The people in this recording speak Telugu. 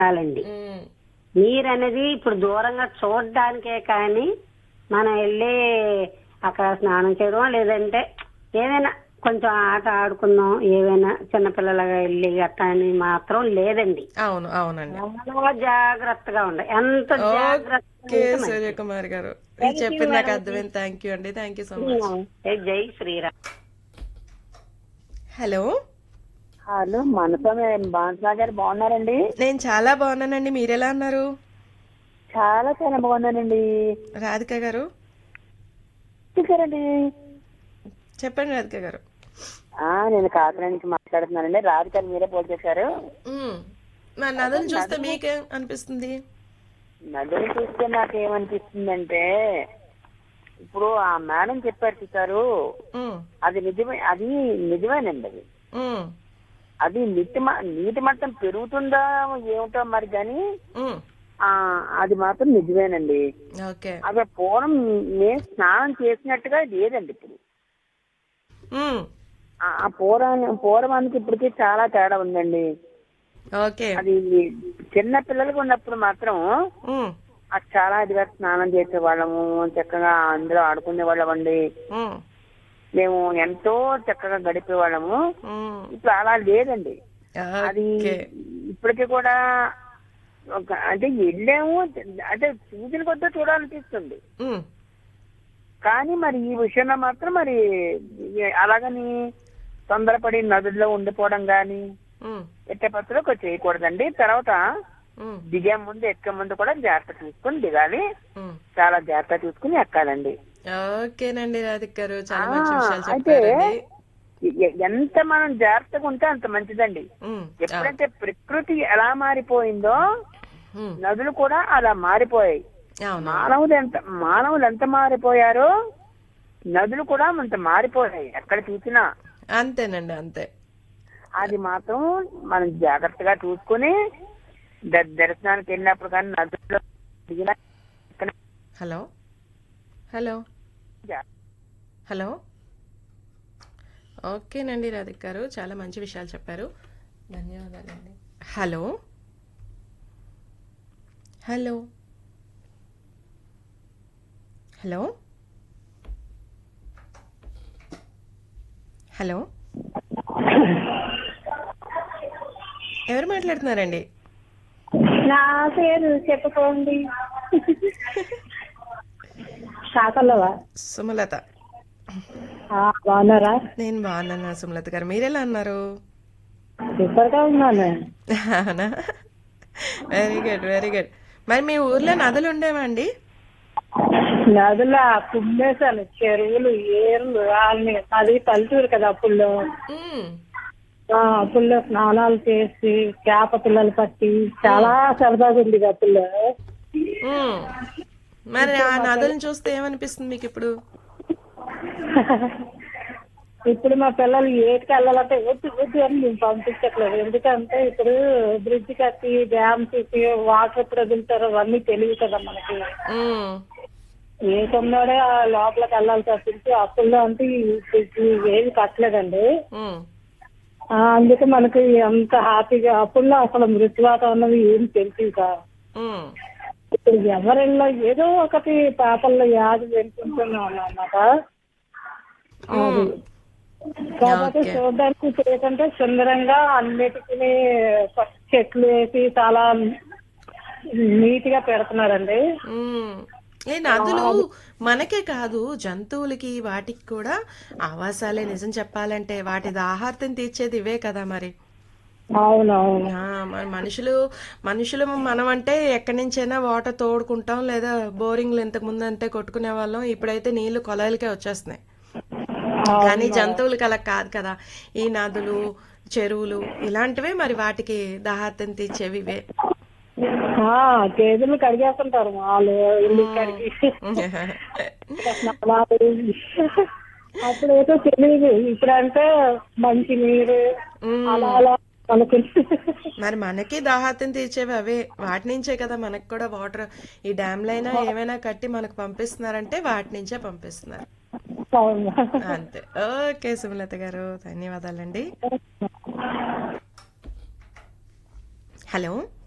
చాలండి ఉమ్, నీరు అనేది ఇప్పుడు దూరంగా చూడడానికే కానీ మనం వెళ్ళి అక్కడ స్నానం చేయడం లేదంటే ఏదైనా కొంచెం ఆట ఆడుకుందాం ఏవైనా చిన్నపిల్లలుగా వెళ్ళి గట్టా అని మాత్రం లేదండి అవును అవునండి చాలా జాగ్రత్తగా ఉండాలి ఎంత జాగ్రత్తగా ఓకే ఉంటే మంచిది. సూర్యకుమార్ గారు మీరు చెప్పింది నాకు అర్థమైంది థ్యాంక్ యూ అండి థ్యాంక్ యూ సో మచ్ జై శ్రీరామ్ హలో హలో మనతో బాన్సా గారు బాగున్నారండి నేను చాలా బాగున్నానండి మీరు ఎలా ఉన్నారు చాలా చాలా బాగున్నానండి రాధిక గారు చూసారండి చెప్పండి రాధిక గారు ఆ నేను కాకినాడ నుంచి మాట్లాడుతున్నానండి రాధికారు మీరే పోల్ చేశారు ఉమ్, మరి నదులు చూస్తే మీకేం అనిపిస్తుంది నదులు చూస్తే నాకు ఏమనిపిస్తుందంటే ఇప్పుడు ఆ మేడం చెప్పారు చూసారు ఉమ్, అది నిజమే అది నిజమేనండి అది ఉమ్, అది నీటి మ- నీటి మట్టం పెరుగుతుందా ఏమిటో మరి కానీ ఉమ్, ఆ అది మాత్రం నిజమేనండి ఓకే అదే పూర్వం మేము స్నానం చేసినట్టుగా లేదండి ఇప్పుడు ఉమ్, ఆ ఆ పూర్వం పూర్వానికి ఇప్పటికి చాలా తేడా ఉందండి ఓకే అది చిన్న పిల్లలకు ఉన్నప్పుడు మాత్రం ఉమ్, అది చాలా ఇదిగా స్నానం చేసేవాళ్ళము చక్కగా అందులో ఆడుకునే వాళ్ళమండి ఉమ్, మేము ఎంతో చక్కగా గడిపేవాళ్ళము ఉమ్, ఇప్పుడు అలా లేదండి అది ఓకే ఇప్పటికీ కూడా ఒక అంటే వెళ్ళాము అంటే సూచన కొద్దిగా చూడాలనిపిస్తుంది ఉమ్, కానీ మరి ఈ విషయంలో మాత్రం మరి ఏ- అలాగని తొందరపడి నదుల్లో ఉండిపోవడం గాని ఉమ్, ఎట్టే పత్రులు చేయకూడదండి తర్వాత ఉమ్, దిగే ముందు ఎక్కే ముందు కూడా జాగ్రత్త తీసుకుని దిగాలి ఉమ్. చాలా జాగ్రత్త తీసుకుని ఎక్కాలండి ఓకేనండి రాధిక్ గారు చాలా మంచి ఆ, విషయాలు అయితే చెప్పారండి ఎ- ఎంత మనం జాగ్రత్తగా ఉంటే అంత మంచిదండి ఉమ్, ఎప్పుడైతే ప్రకృతి ఎలా మారిపోయిందో ఉమ్, నదులు కూడా అలా మారిపోయాయి అవును మానవులు ఎంత మానవులు ఎంత మారిపోయారో నదులు కూడా అంత మారిపోయాయి ఎక్కడ చూసినా అంతేనండి అంతే అది మాత్రం మనం జాగ్రత్తగా చూసుకుని ద- దర్శనానికి వెళ్ళినప్పుడు కానీ నదుల్లో దిగిన హలో హలో హలో ఓకేనండి రాధిక్ గారు చాలా మంచి విషయాలు చెప్పారు ధన్యవాదాలండి హలో హలో హలో హలో ఎవరు మాట్లాడుతున్నారండి నా పేరు చెప్పుకోండి శాఖలవా సుమలత బాగున్నారా నేను బాగున్నాను సుమలత గారు మీరెలా అన్నారు సూపర్ గా ఉన్నాను అవునా వెరీ గుడ్ వెరీ గుడ్ మరి మీ ఊర్లో నదులు ఉండేవా అండి నదుల కుమ్మేశాను చెరువులు ఏర్లు వాళ్ళని అది పల్లెటూరు కదా అప్పుల్లో మ్మ్. ఆ, అప్పుల్లో స్నానాలు చేసి చేప పిల్లలు పట్టి చాలా సరదాగా ఉంది అప్పుల్లో మ్మ్. మరి ఆ నదులను చూస్తే ఏమనిపిస్తుంది మీకు ఇప్పుడు ఇప్పుడు మా పిల్లలు ఏటికి వెళ్ళాలంటే వద్దు వద్దు అని మేము పంపించట్లేదు ఎందుకంటే ఇప్పుడు బ్రిడ్జ్ కట్టి డ్యామ్ తీసి వాటర్ ఎప్పుడు వదులుతారో అవన్నీ తెలియదు కదా మనకి మ్మ్. ఏ తొమ్మిడే లోపలికి వెళ్ళాలి తప్పించి అప్పుల్లో అంటే ఈ బ్రిడ్జ్ ఏది కట్టలేదండి మ్మ్. ఆ, అందుకే మనకి అంత హ్యాపీగా అప్పుల్లో అసలు మృతి వాతావరణం ఏం తెలియదు కాదు మ్మ్. ఇప్పుడు ఎవరిలో ఏదో ఒకటి పేపర్లో యాది వినిపించుకున్నాం అన్నమాట అది కాబట్టి ఓకే. చూడడానికి ఇప్పుడు ఏంటంటే సుందరంగా అన్నిటికీ చెట్లు వేసి చాలా నీట్ గా పెడుతున్నారండి మ్మ్. ఈ నదులు మనకే కాదు జంతువులకి వాటికి కూడా ఆవాసాలే నిజం చెప్పాలంటే వాటి దాహార్తం తీర్చేది ఇవే కదా మరి అవునవును ఆ, మరి మనుషులు మనుషులు మనం అంటే ఎక్కడి నుంచైనా వాటర్ తోడుకుంటాం లేదా బోరింగ్లు ఇంతకు ముందు అంటే కొట్టుకునే వాళ్ళం ఇప్పుడైతే నీళ్లు కొలాయిలకే వచ్చేస్తున్నాయి కానీ జంతువులకి అలా కాదు కదా ఈ నదులు చెరువులు ఇలాంటివే మరి వాటికి దాహార్తం తీర్చేవి ఇవే ఆ, గేదెలు కడిగేస్తుంటారు వాళ్ళు ఇల్లు కడిగి స్నానాలు. అప్పుడు ఏదో తెలియదు ఇప్పుడంటే మంచి నీరు మ్మ్. అలా అలా అనుకుంటు మరి మనకి దాహార్తం తీర్చేవి అవే వాటి నుంచే కదా మనకు కూడా వాటర్ ఈ డ్యామ్లైనా ఏమైనా కట్టి మనకు పంపిస్తున్నారంటే వాటి నుంచే పంపిస్తున్నారు అవును అంతే ఓకే సుమలత గారు ధన్యవాదాలండి హలో